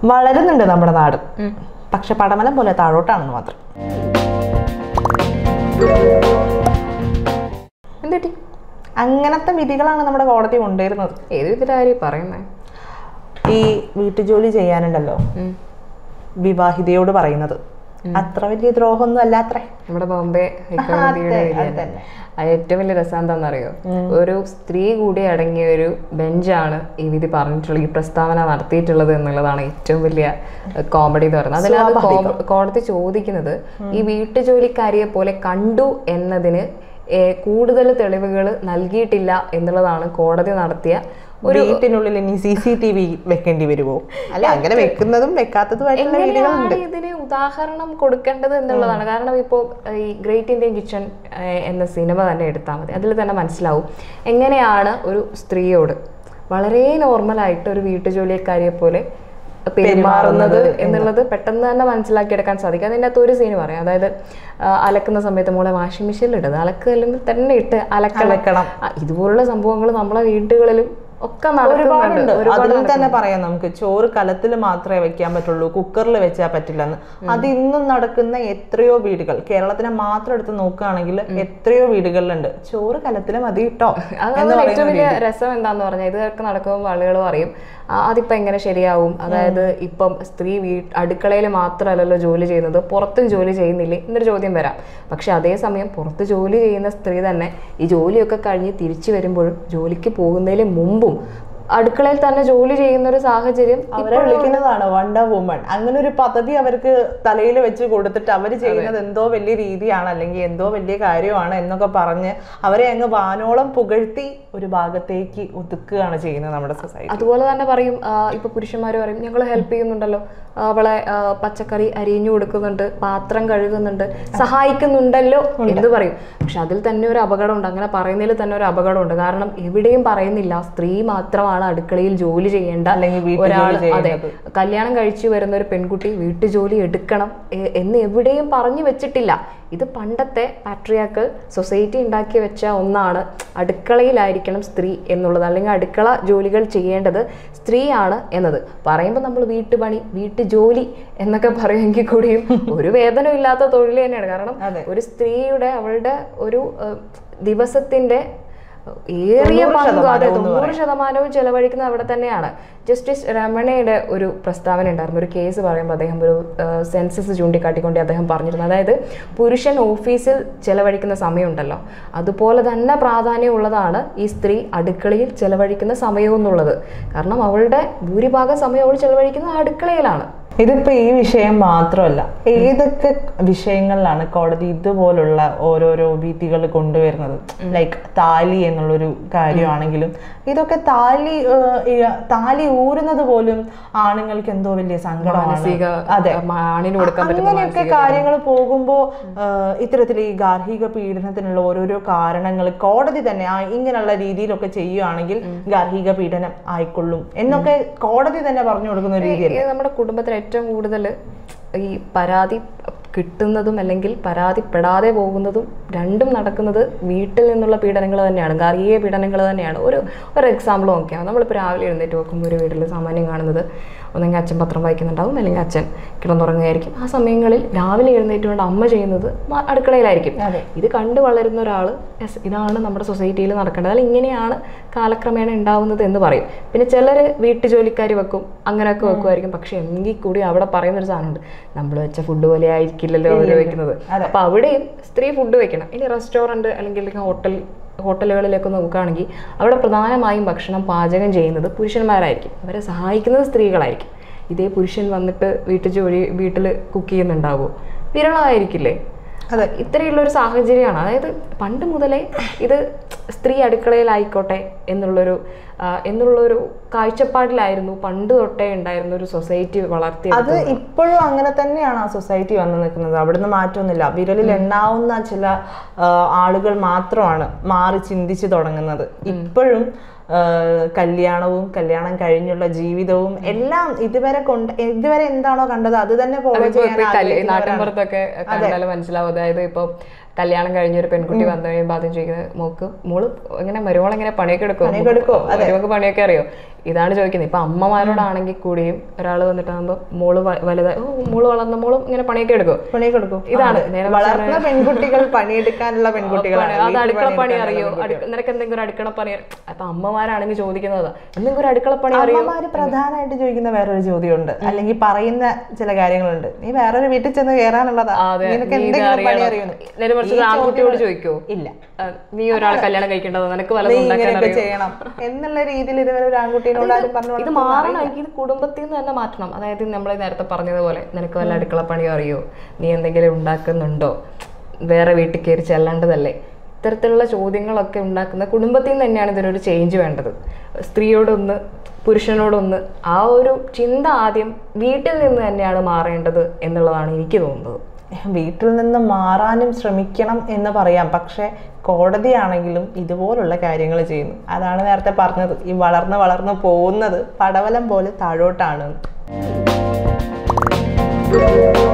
വളരുന്നുണ്ട് നമ്മുടെ നാട് പക്ഷെ പടമലം പോലെ താഴോട്ടാണെന്ന് മാത്രം എന്തുപറ്റി അങ്ങനത്തെ വിധികളാണ് നമ്മുടെ കോടതി കൊണ്ടുവരുന്നത് ഏത് വിധത്തിലാരും പറയുന്നേ ഈ വീട്ടുജോലി ചെയ്യാനുണ്ടല്ലോ വിവാഹിതയോട് പറയുന്നത് അത്ര വലിയ ദ്രോഹമൊന്നും അല്ലാത്രേ നമ്മുടെ ബോംബെ ഹൈക്കോടതിയുടെ അതെ, വിധി അത് തന്നെ. തന്നെ. അത് ഏറ്റവും വലിയ രസം എന്താണെന്നറിയോ ഒരു സ്ത്രീ കൂടി അടങ്ങിയ ഒരു ബെഞ്ചാണ് ഈ വിധി പറഞ്ഞിട്ടുള്ളത് ഈ പ്രസ്താവന നടത്തിയിട്ടുള്ളത് എന്നുള്ളതാണ് ഏറ്റവും വലിയ കോമഡി എന്ന് പറയുന്നത് അതിനകത്ത് കോ- കോടതി ചോദിക്കുന്നത് ഈ വീട്ടുജോലിക്കാരിയെ പോലെ കണ്ടു എന്നതിന് ഏ, കൂടുതൽ തെളിവുകൾ നൽകിയിട്ടില്ല എന്നുള്ളതാണ് കോടതി നടത്തിയ വീട്ടിനുള്ളിൽ ഇനി സി സി ടി വി വെക്കേണ്ടി വരുമോ അല്ല അങ്ങനെ വെക്കുന്നതും വെക്കാത്തതുമായിട്ടുള്ള വീടുകളുണ്ട് എങ്ങനെയാണ് ഇതിന് ഉദാഹരണം കൊടുക്കേണ്ടത് എന്നുള്ളതാണ് കാരണം ഇപ്പോൾ ഈ ഗ്രേറ്റ് ഇന്ത്യൻ കിച്ചൺ എന്ന സിനിമ തന്നെ എടുത്താൽ മതി അതിൽ തന്നെ മനസ്സിലാവും എങ്ങനെയാണ് ഒരു സ്ത്രീയോട് വളരെ നോർമലായിട്ട് ഒരു വീട്ടുജോലിക്കാരിയെ പോലെ പെരുമാറുന്നത് എന്നുള്ളത് പെട്ടെന്ന് തന്നെ മനസ്സിലാക്കിയെടുക്കാൻ സാധിക്കും അതിൻ്റെ അകത്ത് ഒരു സീന് പറയാം അതായത് ആ, അലക്കുന്ന സമയത്ത് മോളെ വാഷിംഗ് മെഷീനിൽ ഇടുന്നത് അലക്ക് അല്ലെങ്കിൽ തന്നെ ഇട്ട് അലക്കണം അലക്കണം. ആ, ഇതുപോലുള്ള സംഭവങ്ങൾ നമ്മളെ വീടുകളിലും ഒക്കെ നടക്കുന്നുണ്ട് ഒരുപാടുണ്ട് അതിൽ തന്നെ പറയാം നമുക്ക് ചോറ് കലത്തിൽ മാത്രമേ വെക്കാൻ പറ്റുള്ളൂ കുക്കറിൽ വെച്ചാൽ പറ്റില്ലെന്ന് അത് ഇന്നും നടക്കുന്ന എത്രയോ വീടുകൾ കേരളത്തിനെ മാത്രം എടുത്ത് നോക്കുകയാണെങ്കിൽ എത്രയോ വീടുകളിലുണ്ട് ചോറ് കലത്തിൽ മതി കേട്ടോ അത് ഏറ്റവും വലിയ രസം എന്താന്ന് പറഞ്ഞാൽ ഇതൊക്കെ നടക്കുമ്പോൾ ആളുകൾ പറയും "ആ, അതിപ്പോ എങ്ങനെ ശരിയാവും അതായത് ഇപ്പം സ്ത്രീ വീ അടുക്കളയിൽ മാത്രമല്ലല്ലോ ജോലി ചെയ്യുന്നത് പുറത്തും ജോലി ചെയ്യുന്നില്ലേ എന്നൊരു ചോദ്യം വരാം പക്ഷെ അതേസമയം പുറത്ത് ജോലി ചെയ്യുന്ന സ്ത്രീ തന്നെ ഈ ജോലിയൊക്കെ കഴിഞ്ഞ് തിരിച്ചു വരുമ്പോഴും ജോലിക്ക് പോകുന്നതിന് മുമ്പും അടുക്കളയിൽ തന്നെ ജോലി ചെയ്യുന്ന ഒരു സാഹചര്യം അവരെ വിളിക്കുന്നതാണ് വണ്ടർ വുമൺ അങ്ങനെ ഒരു പദവി അവർക്ക് തലയിൽ വെച്ച് കൊടുത്തിട്ട് അവർ ചെയ്യുന്നത് എന്തോ വലിയ രീതിയാണ് അല്ലെങ്കിൽ എന്തോ വലിയ കാര്യമാണ് എന്നൊക്കെ പറഞ്ഞ് അവരെ അങ്ങ് വാനോളം പുകഴ്ത്തി ഒരു ഭാഗത്തേക്ക് ഒതുക്കുകയാണ് ചെയ്യുന്നത് നമ്മുടെ സൊസൈറ്റി അതുപോലെ തന്നെ പറയും ആ, ഇപ്പൊ പുരുഷന്മാർ പറയും ഞങ്ങൾ ഹെൽപ്പ് ചെയ്യുന്നുണ്ടല്ലോ ആ, അവളെ ആ, പച്ചക്കറി അരിഞ്ഞു കൊടുക്കുന്നുണ്ട് പാത്രം കഴുകുന്നുണ്ട് സഹായിക്കുന്നുണ്ടല്ലോ എന്ന് പറയും പക്ഷെ അതിൽ തന്നെ ഒരു അപകടമുണ്ട് അങ്ങനെ പറയുന്നതിൽ തന്നെ ഒരു അപകടമുണ്ട് കാരണം എവിടെയും പറയുന്നില്ല സ്ത്രീ മാത്രമാണ് അടുക്കളയിൽ ജോലി ചെയ്യേണ്ട അല്ലെങ്കിൽ വീട്ടുജോലി ഒരാൾ അതെ ചെയ്യേണ്ടത്. കല്യാണം കഴിച്ചു വരുന്ന ഒരു പെൺകുട്ടി വീട്ടുജോലി എടുക്കണം എ- എന്ന് എവിടെയും പറഞ്ഞു വെച്ചിട്ടില്ല ഇത് പണ്ടത്തെ പാട്രിയാക്കൽ സൊസൈറ്റി ഉണ്ടാക്കി വെച്ച ഒന്നാണ് അടുക്കളയിലായിരിക്കണം സ്ത്രീ എന്നുള്ളത് അല്ലെങ്കിൽ അടുക്കള ജോലികൾ ചെയ്യേണ്ടത് സ്ത്രീയാണ് എന്നത് പറയുമ്പോൾ നമ്മൾ വീട്ടുപണി വീട്ടുജോലി എന്നൊക്കെ പറയുമെങ്കിൽ കൂടിയും ഒരു വേതനം ഇല്ലാത്ത തൊഴിൽ തന്നെയാണ് കാരണം അതെ. ഒരു സ്ത്രീയുടെ അവളുടെ ഒരു ഏഹ്, ദിവസത്തിന്റെ ഏറിയ തൊണ്ണൂറ് പങ്കും അതെ ശതമാനവും എന്ന് തൊണ്ണൂറ് ശതമാനവും ചെലവഴിക്കുന്നത് അവിടെ തന്നെയാണ് ജസ്റ്റിസ് രമണയുടെ ഒരു പ്രസ്താവന ഉണ്ടായിരുന്നു ഒരു കേസ് പറയുമ്പോൾ അദ്ദേഹം ഒരു സെൻസസ് ചൂണ്ടിക്കാട്ടിക്കൊണ്ട് അദ്ദേഹം പറഞ്ഞിരുന്നു അതായത് പുരുഷൻ ഓഫീസിൽ ചെലവഴിക്കുന്ന സമയമുണ്ടല്ലോ അതുപോലെ തന്നെ പ്രാധാന്യമുള്ളതാണ് ഈ സ്ത്രീ അടുക്കളയിൽ ചെലവഴിക്കുന്ന സമയം എന്നുള്ളത് കാരണം അവളുടെ ഭൂരിഭാഗം സമയം അവൾ ചെലവഴിക്കുന്നത് അടുക്കളയിലാണ് ഇതിപ്പോ ഈ വിഷയം മാത്രമല്ല ഏതൊക്കെ വിഷയങ്ങളിലാണ് കോടതി ഇതുപോലുള്ള ഓരോരോ വിധികൾ കൊണ്ടുവരുന്നത് ലൈക്ക് താലി എന്നുള്ളൊരു കാര്യമാണെങ്കിലും ഇതൊക്കെ താലി ഏഹ്, ഈ താലി ഊരുന്നത് പോലും ആണുങ്ങൾക്ക് എന്തോ വലിയ സങ്കടമാണ് മാനസിക അതെ ആണിന് കൊടുക്കാൻ പറ്റുന്ന അങ്ങനെയൊക്കെ കാര്യങ്ങൾ പോകുമ്പോൾ ഇത്തരത്തിൽ ഈ ഗാർഹിക പീഡനത്തിനുള്ള ഓരോരോ കാരണങ്ങൾ കോടതി തന്നെ ആ ഇങ്ങനെയുള്ള രീതിയിലൊക്കെ ചെയ്യുകയാണെങ്കിൽ ഗാർഹിക പീഡനം ആയിക്കൊള്ളും എന്നൊക്കെ കോടതി തന്നെ പറഞ്ഞു കൊടുക്കുന്ന ഒരു രീതിയല്ലേ ഇത് നമ്മുടെ കുടുംബത്തിൽ ഏറ്റവും കൂടുതൽ ഈ പരാതി കിട്ടുന്നതും അല്ലെങ്കിൽ പരാതിപ്പെടാതെ പോകുന്നതും രണ്ടും നടക്കുന്നത് വീട്ടിൽ നിന്നുള്ള പീഡനങ്ങൾ തന്നെയാണ് ഗാർഹിക പീഡനങ്ങൾ തന്നെയാണ് ഒരു ഒരു എക്സാമ്പിൾ നോക്കിയാൽ നമ്മളിപ്പോൾ രാവിലെ എഴുന്നേറ്റ് നോക്കുമ്പോൾ ഒരു വീട്ടിൽ സാമാന്യം കാണുന്നത് ഒന്നെങ്കിൽ അച്ഛൻ പത്രം വായിക്കുന്നുണ്ടാവും അല്ലെങ്കിൽ അച്ഛൻ കിടന്നുറങ്ങുകയായിരിക്കും ആ സമയങ്ങളിൽ രാവിലെ എഴുന്നേറ്റ് കൊണ്ട് അമ്മ ചെയ്യുന്നത് മ- അടുക്കളയിലായിരിക്കും അതെ. ഇത് കണ്ടു വളരുന്ന ഒരാൾ യെസ് ഇതാണ് നമ്മുടെ സൊസൈറ്റിയിൽ നടക്കേണ്ടത് അല്ലെങ്കിൽ ഇങ്ങനെയാണ് കാലക്രമേണ ഉണ്ടാവുന്നത് എന്ന് പറയും പിന്നെ ചിലർ വീട്ടുജോലിക്കാർ വെക്കും അങ്ങനെയൊക്കെ വെക്കുമായിരിക്കും പക്ഷെ എങ്കിൽ കൂടി അവിടെ പറയുന്ന ഒരു സാധനമുണ്ട് നമ്മൾ വെച്ച ഫുഡ് പോലെ ആയിരിക്കില്ലല്ലോ അവർ വെക്കുന്നത് അപ്പൊ അവിടെയും സ്ത്രീ ഫുഡ് വെക്കണം ഇനി റെസ്റ്റോറൻറ്റ് അല്ലെങ്കിൽ ഹോട്ടൽ ഹോട്ടലുകളിലേക്ക് നോക്കുകയാണെങ്കിൽ അവിടെ പ്രധാനമായും ഭക്ഷണം പാചകം ചെയ്യുന്നത് പുരുഷന്മാരായിരിക്കും അവരെ സഹായിക്കുന്നത് സ്ത്രീകളായിരിക്കും ഇതേ പുരുഷൻ വന്നിട്ട് വീട്ടു ജോലി വീട്ടിൽ കുക്ക് ചെയ്യുന്നുണ്ടാവുമോ വിരളമായിരിക്കില്ലേ അതെ. ഇത്രയുള്ള ഒരു സാഹചര്യമാണ് അതായത് പണ്ട് മുതലേ ഇത് സ്ത്രീ അടുക്കളയിലായിക്കോട്ടെ എന്നുള്ളൊരു ആ, എന്നുള്ളൊരു കാഴ്ചപ്പാടിലായിരുന്നു പണ്ട് തൊട്ടേ ഉണ്ടായിരുന്ന ഒരു സൊസൈറ്റി വളർത്തി അത് ഇപ്പോഴും അങ്ങനെ തന്നെയാണ് ആ സൊസൈറ്റി വന്നു നിൽക്കുന്നത് അവിടുന്ന് മാറ്റമൊന്നുമില്ല വിരലിൽ എണ്ണാവുന്ന ചില ആ, ആളുകൾ മാത്രമാണ് മാറി ചിന്തിച്ചു തുടങ്ങുന്നത് ഇപ്പോഴും ആ, കല്യാണവും കല്യാണം കഴിഞ്ഞുള്ള ജീവിതവും എല്ലാം ഇതുവരെ കൊണ്ട് ഇതുവരെ എന്താണോ കണ്ടത് അത് തന്നെ ഫോളോ ഇപ്പൊ ചെയ്യാൻ ഇപ്പൊ ഈ കല്യ- ആഗ്രഹിക്കുന്നവരാണ്. നാട്ടിൻപുറത്തൊക്കെ കണ്ടാൽ മനസ്സിലാവും അതായത് ഇപ്പൊ കല്യാണം കഴിഞ്ഞ ഒരു പെൺകുട്ടി വന്നു കഴിയുമ്പോൾ ആദ്യം ചോദിക്കുന്നത് മോക്ക് മോള് ഇങ്ങനെ മരുമോൾ എങ്ങനെ പണിയൊക്കെ എടുക്കും പണിയൊക്കെ എടുക്കുവോ? അതെ. മരുമക്ക് പണിയൊക്കെ അറിയോ ഇതാണ് ചോദിക്കുന്നത് ഇപ്പൊ അമ്മമാരോടാണെങ്കിൽ കൂടിയും ഒരാൾ വന്നിട്ടാകുമ്പോൾ മോള് വ- വലുതായി ഓ മോള് വളർന്ന മോളും ഇങ്ങനെ പണിയൊക്കെ എടുക്കും പണി കൊടുക്കും ഇതാണ് ആ, നേരെ വളർന്ന പെൺകുട്ടികൾ പണിയെടുക്കാനുള്ള പെൺകുട്ടികളാണ് അത് വീട്ടിൽ അടുക്കള പണി പണിയെടുക്കാനുള്ള അറിയോ അടുക്ക- നിനക്ക് എന്തെങ്കിലും ഒരു അടുക്കള പണി അറിയോ അപ്പൊ അമ്മമാരാണെങ്കിൽ ചോദിക്കുന്നത് എന്തെങ്കിലും ഒരു അടുക്കള പണി അറിയോ അമ്മമാര് പ്രധാനമായിട്ട് ചോദിക്കുന്ന വേറൊരു ചോദ്യമുണ്ട് അല്ലെങ്കിൽ പറയുന്ന ചില കാര്യങ്ങളുണ്ട് നീ വേറൊരു വീട്ടിൽ ചെന്ന് കയറാനുള്ളതാ അതെ, നിനക്ക് നീ ഇത് എന്തെങ്കിലും പണി അറിയണം. അറിയുന്നു നേരെ മറിച്ച് ഒരു ആൺകുട്ടിയോട് ചോദിക്കോ ഇല്ല നീ ഒരാളെ കല്യാണം കഴിക്കേണ്ടത് നിനക്ക് നീ വല്ലതും ഉണ്ടാക്കാൻ ഇങ്ങനെയൊക്കെ അറിയോ ചെയ്യണം എന്നുള്ള രീതിയിൽ ഇതുവരെ ഒരു ആൺകുട്ടീനോട് ആരും പറഞ്ഞു ഇത് മാറണമെങ്കിൽ ഇത് കുടുംബത്തിൽ നിന്ന് തന്നെ മാറ്റണം അതായത് നമ്മൾ നേരത്തെ പറഞ്ഞതുപോലെ നിനക്ക് വല്ല അടുക്കള പണിയോ അറിയോ നീ എന്തെങ്കിലും ഉണ്ടാക്കുന്നുണ്ടോ വേറെ വീട്ടിൽ കയറി ചെല്ലേണ്ടതല്ലേ ഇത്തരത്തിലുള്ള ചോദ്യങ്ങളൊക്കെ ഉണ്ടാക്കുന്ന കുടുംബത്തിൽ നിന്ന് തന്നെയാണ് ഇതിനൊരു ചേഞ്ച് വേണ്ടത് സ്ത്രീയോടൊന്ന് പുരുഷനോടൊന്ന് ആ ഒരു ചിന്ത ആദ്യം വീട്ടിൽ നിന്ന് തന്നെയാണ് മാറേണ്ടത് എന്നുള്ളതാണ് എനിക്ക് തോന്നുന്നത് വീട്ടിൽ നിന്ന് മാറാനും ശ്രമിക്കണം എന്ന് പറയാം പക്ഷെ കോടതിയാണെങ്കിലും ഇതുപോലുള്ള കാര്യങ്ങൾ ചെയ്യുന്നു അതാണ് നേരത്തെ പറഞ്ഞത് ഈ വളർന്ന് വളർന്ന് പോകുന്നത് പടവലം പോലെ താഴോട്ടാണ്